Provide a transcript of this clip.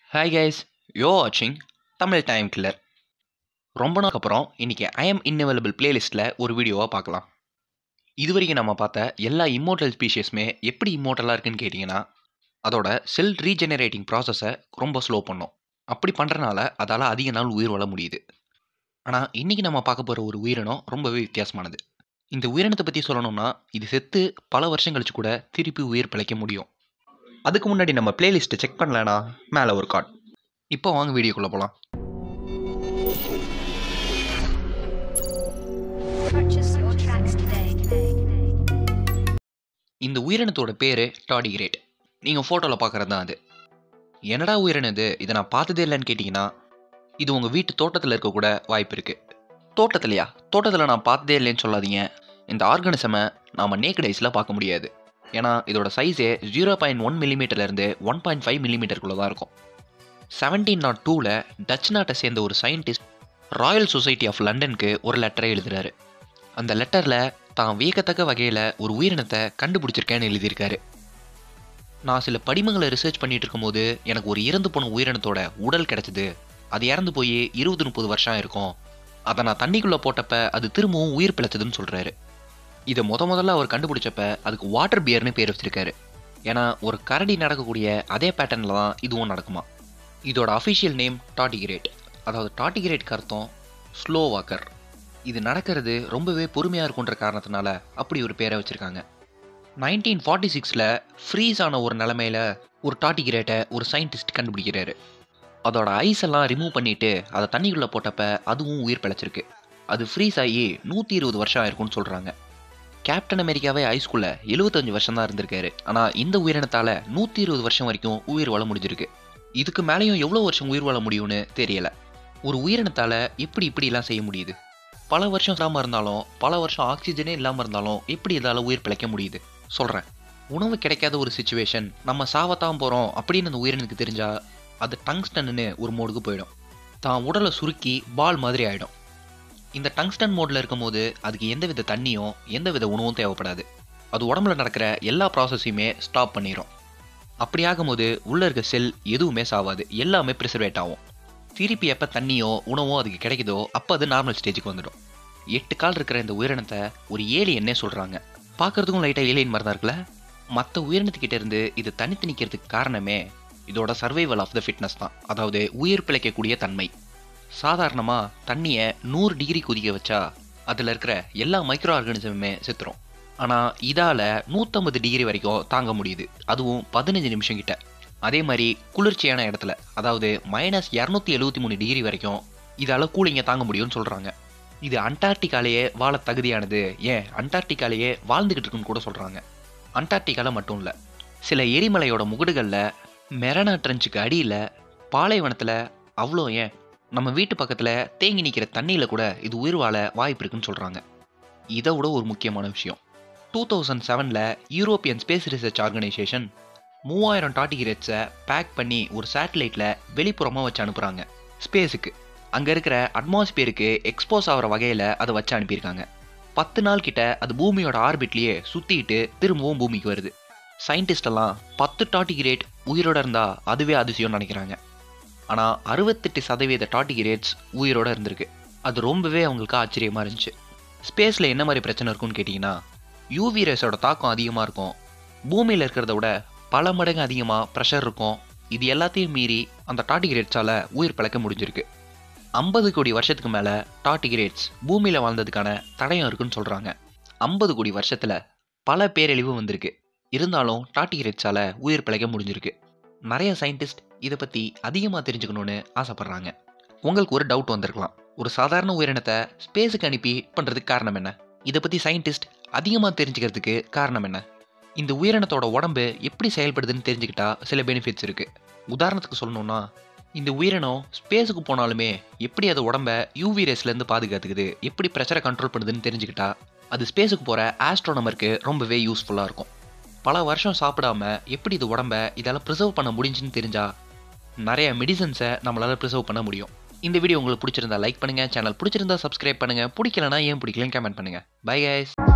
Hi guys யோ வாட்சிங் Tamil time killer ரொம்ப நாளுக்கு அப்புறம் இன்றைக்கி ஐ எம் இன்னவெலபிள் பிளேலிஸ்ட்டில் ஒரு வீடியோவாக பார்க்கலாம் இது வரைக்கும் நம்ம பார்த்த எல்லா இம்மோட்டல் ஸ்பீஷியஸுமே எப்படி இம்மோட்டலாக இருக்குன்னு கேட்டிங்கன்னா அதோட செல் ரீஜெனரேட்டிங் ப்ராசஸை ரொம்ப ஸ்லோ பண்ணும் அப்படி பண்ணுறனால அதால் அதிக நாள் உயிர் வாழ முடியுது ஆனால் இன்றைக்கி நம்ம பார்க்க போகிற ஒரு உயிரினம் ரொம்பவே வித்தியாசமானது இந்த உயிரினத்தை பற்றி சொல்லணும்னா இது செத்து பல வருஷம் கழிச்சு கூட திருப்பி உயிர் பிழைக்க முடியும் அதுக்கு முன்னாடி நம்ம பிளேலிஸ்ட்டை செக் பண்ணலனா மேலே ஒரு கார்டு இப்போ வாங்க வீடியோக்குள்ளே போகலாம் Purchase your tracks today. இந்த உயிரினத்தோட பேர் டாடிகிரேட் நீங்கள் ஃபோட்டோவில் பார்க்குறது தான் அது என்னடா உயிரினம் இது இதை நான் பார்த்ததே இல்லைன்னு கேட்டிங்கன்னா இது உங்கள் வீட்டு தோட்டத்தில் இருக்க கூட வாய்ப்பு இருக்குது தோட்டத்துலையா தோட்டத்தில் நான் பார்த்ததே இல்லைன்னு சொல்லாதீங்க இந்த ஆர்கனிசமை நாம் நேக்கட் ஐஸில் பார்க்க முடியாது ஏன்னா இதோட சைஸே ஜீரோ பாயிண்ட் ஒன் மில்லிமீட்டர்லேருந்து ஒன் பாயிண்ட் ஃபைவ் மில்லிமீட்டருக்குள்ளே தான் இருக்கும் செவன்டீன் நாட் டூவில் டச் நாட்டை சேர்ந்த ஒரு சயின்டிஸ்ட் ராயல் சொசைட்டி ஆஃப் லண்டனுக்கு ஒரு லெட்டரை எழுதுறாரு அந்த லெட்டரில் தான் வியக்கத்தக்க வகையில் ஒரு உயிரினத்தை கண்டுபிடிச்சிருக்கேன்னு எழுதியிருக்காரு நான் சில படிமங்களை ரிசர்ச் பண்ணிட்டு இருக்கும்போது எனக்கு ஒரு இறந்து போன உயிரினத்தோட உடல் கிடைச்சது அது இறந்து போய் இருபது முப்பது வருஷம் இருக்கும் அதை நான் தண்ணிக்குள்ளே போட்டப்ப அது திரும்பவும் உயிர் பிழைச்சதுன்னு சொல்கிறாரு இதை முத முதல்ல அவர் கண்டுபிடிச்சப்ப அதுக்கு வாட்டர் பியர்னு பேர் வச்சிருக்காரு ஏன்னா ஒரு கரடி நடக்கக்கூடிய அதே பேட்டர்னில் தான் இதுவும் நடக்குமா இதோட அஃபிஷியல் நேம் டாட்டிகிரேட் அதாவது டாட்டிகிரேட்க்கு அர்த்தம் ஸ்லோ வாக்கர் இது நடக்கிறது ரொம்பவே பொறுமையாக இருக்குன்ற காரணத்தினால அப்படி ஒரு பேரை வச்சுருக்காங்க நைன்டீன் ஃபார்ட்டி சிக்ஸில் ஃப்ரீஸ் ஆன ஒரு நிலமையில ஒரு டாட்டிகிரேட்டை ஒரு சயின்டிஸ்ட் கண்டுபிடிக்கிறாரு அதோட ஐஸ் எல்லாம் ரிமூவ் பண்ணிட்டு அதை தண்ணிக்குள்ளே போட்டப்ப அதுவும் உயிர் பிழைச்சிருக்கு அது ஃப்ரீஸ் ஆகி நூற்றி இருபது வருஷம் ஆயிருக்கும்னு சொல்கிறாங்க கேப்டன் அமெரிக்காவே ஐஸ்குள்ள எழுபத்தஞ்சு வருஷம் தான் இருந்திருக்காரு ஆனால் இந்த உயிரினத்தால் நூற்றி இருபது வருஷம் வரைக்கும் உயிர் வாழ முடிஞ்சிருக்கு இதுக்கு மேலேயும் எவ்வளோ வருஷம் உயிர் வாழ முடியும்னு தெரியல ஒரு உயிரினத்தால் எப்படி இப்படிலாம் செய்ய முடியுது பல வருஷம் இல்லாமல் இருந்தாலும் பல வருஷம் ஆக்சிஜனே இல்லாமல் இருந்தாலும் எப்படி இதால் உயிர் பிழைக்க முடியுது சொல்கிறேன் உணவு கிடைக்காத ஒரு சுச்சுவேஷன் நம்ம சாவத்தான் போகிறோம் அப்படின்னு அந்த உயிரினுக்கு தெரிஞ்சா அது டங்ஸ்டன்னு ஒரு மோடுக்கு போயிடும் தான் உடலை சுருக்கி பால் மாதிரி ஆகிடும் இந்த டங்ஸ்டன் மோடில் இருக்கும்போது அதுக்கு எந்தவித தண்ணியும் எந்தவித உணவும் தேவைப்படாது அது உடம்புல நடக்கிற எல்லா ப்ராசஸையுமே ஸ்டாப் பண்ணிடும் அப்படி ஆகும்போது உள்ளே இருக்க செல் எதுவுமே சாவாது எல்லாமே ப்ரிசர்வேட் ஆகும் திருப்பி எப்போ தண்ணியோ உணவோ அதுக்கு கிடைக்குதோ அப்போ அது நார்மல் ஸ்டேஜுக்கு வந்துடும் எட்டு கால் இருக்கிற இந்த உயிரினத்தை ஒரு ஏலியன்னே சொல்கிறாங்க பார்க்குறதுக்கும் லைட்டாக ஏலியன் மாதிரி தான் இருக்குல்ல மற்ற உயிரினத்துக்கிட்ட இருந்து இது தனித்து நிற்கிறதுக்கு காரணமே இதோட சர்வைவல் ஆஃப் த ஃபிட்னஸ் தான் அதாவது உயிர் பிழைக்கக்கூடிய தன்மை சாதாரணமாக தண்ணியை நூறு டிகிரி கொதிக்க வச்சா அதில் இருக்கிற எல்லா மைக்ரோ ஆர்கானிசமுமே செத்துரும் ஆனால் இதால் நூற்றம்பது டிகிரி வரைக்கும் தாங்க முடியுது அதுவும் பதினஞ்சு நிமிஷம் கிட்ட அதே மாதிரி குளிர்ச்சியான இடத்துல அதாவது மைனஸ் இரநூத்தி எழுபத்தி மூணு டிகிரி வரைக்கும் இதால் கூலிங்கை தாங்க முடியும்னு சொல்கிறாங்க இது அண்டார்டிகாலேயே வாழ தகுதியானது ஏன் அண்டார்டிகாலேயே வாழ்ந்துக்கிட்டு இருக்குன்னு கூட சொல்கிறாங்க அண்டார்டிகாவில் மட்டும் இல்லை சில எரிமலையோட முகடுகளில் மெரனா ட்ரெஞ்சுக்கு அடியில் பாலைவனத்தில் அவ்வளோ ஏன் நம்ம வீட்டு பக்கத்தில் தேங்கி நிற்கிற தண்ணியில் கூட இது உயிர் வாழ வாய்ப்பு இருக்குன்னு சொல்கிறாங்க இதை விட ஒரு முக்கியமான விஷயம் டூ தௌசண்ட் செவனில் யூரோப்பியன் ஸ்பேஸ் ரிசர்ச் ஆர்கனைசேஷன் மூவாயிரம் டாட்டிகிரேட்ஸை பேக் பண்ணி ஒரு சேட்டலைட்டில் வெளிப்புறமாக வச்சு அனுப்புகிறாங்க ஸ்பேஸுக்கு அங்கே இருக்கிற அட்மாஸ்பியருக்கு எக்ஸ்போஸ் ஆகிற வகையில் அதை வச்சு அனுப்பியிருக்காங்க பத்து நாள் கிட்ட அது பூமியோட ஆர்பிட்லேயே சுற்றிட்டு திரும்பவும் பூமிக்கு வருது சயின்டிஸ்ட் எல்லாம் பத்து டாட்டிகிரேட் உயிரோட இருந்தால் அதுவே அதிசயம்னு நினைக்கிறாங்க ஆனால் அறுபத்தெட்டு சதவீத டாட்டிகிரேட்ஸ் உயிரோட இருந்திருக்கு அது ரொம்பவே அவங்களுக்கு ஆச்சரியமாக இருந்துச்சு ஸ்பேஸில் என்ன மாதிரி பிரச்சனை இருக்குன்னு கேட்டிங்கன்னா யூவி ரேஸோட தாக்கம் அதிகமாக இருக்கும் பூமியில் இருக்கிறத விட பல மடங்கு அதிகமாக ப்ரெஷர் இருக்கும் இது எல்லாத்தையும் மீறி அந்த டாட்டிகிரேட்ஸால் உயிர் பிழைக்க முடிஞ்சிருக்கு ஐம்பது கோடி வருஷத்துக்கு மேலே டாட்டிகிரேட்ஸ் பூமியில் வாழ்ந்ததுக்கான தடயம் இருக்குன்னு சொல்கிறாங்க ஐம்பது கோடி வருஷத்தில் பல பேரழிவு வந்திருக்கு இருந்தாலும் டாட்டிகிரேட்ஸால் உயிர் பிழைக்க முடிஞ்சிருக்கு நிறைய சயின்டிஸ்ட் இதை பற்றி அதிகமாக தெரிஞ்சுக்கணுன்னு ஆசைப்பட்றாங்க உங்களுக்கு ஒரு டவுட் வந்திருக்கலாம் ஒரு சாதாரண உயிரினத்தை ஸ்பேஸுக்கு அனுப்பி பண்ணுறதுக்கு காரணம் என்ன இதை பற்றி சயின்டிஸ்ட் அதிகமாக தெரிஞ்சுக்கிறதுக்கு காரணம் என்ன இந்த உயிரினத்தோட உடம்பு எப்படி செயல்படுதுன்னு தெரிஞ்சுக்கிட்டா சில பெனிஃபிட்ஸ் இருக்குது உதாரணத்துக்கு சொல்லணும்னா இந்த உயிரினம் ஸ்பேஸுக்கு போனாலுமே எப்படி அது உடம்ப யூவி ரேஸ்லேருந்து பாதுகாத்துக்குது எப்படி ப்ரெஷரை கண்ட்ரோல் பண்ணுதுன்னு தெரிஞ்சுக்கிட்டா அது ஸ்பேஸுக்கு போகிற ஆஸ்ட்ரோனமருக்கு ரொம்பவே யூஸ்ஃபுல்லாக இருக்கும் பல வருஷம் சாப்பிடாம எப்படி இது உடம்ப இதால் ப்ரிசர்வ் பண்ண முடிஞ்சுன்னு தெரிஞ்சா நிறைய மெடிசன்ஸை நம்மளால் ப்ரிசர்வ் பண்ண முடியும் இந்த வீடியோ உங்களுக்கு பிடிச்சிருந்தா லைக் பண்ணுங்கள் சேனல் பிடிச்சிருந்தா சப்ஸ்கிரைப் பண்ணுங்கள் பிடிக்கலனா ஏன் பிடிக்கலன்னு கமெண்ட் பண்ணுங்கள் பை கைஸ்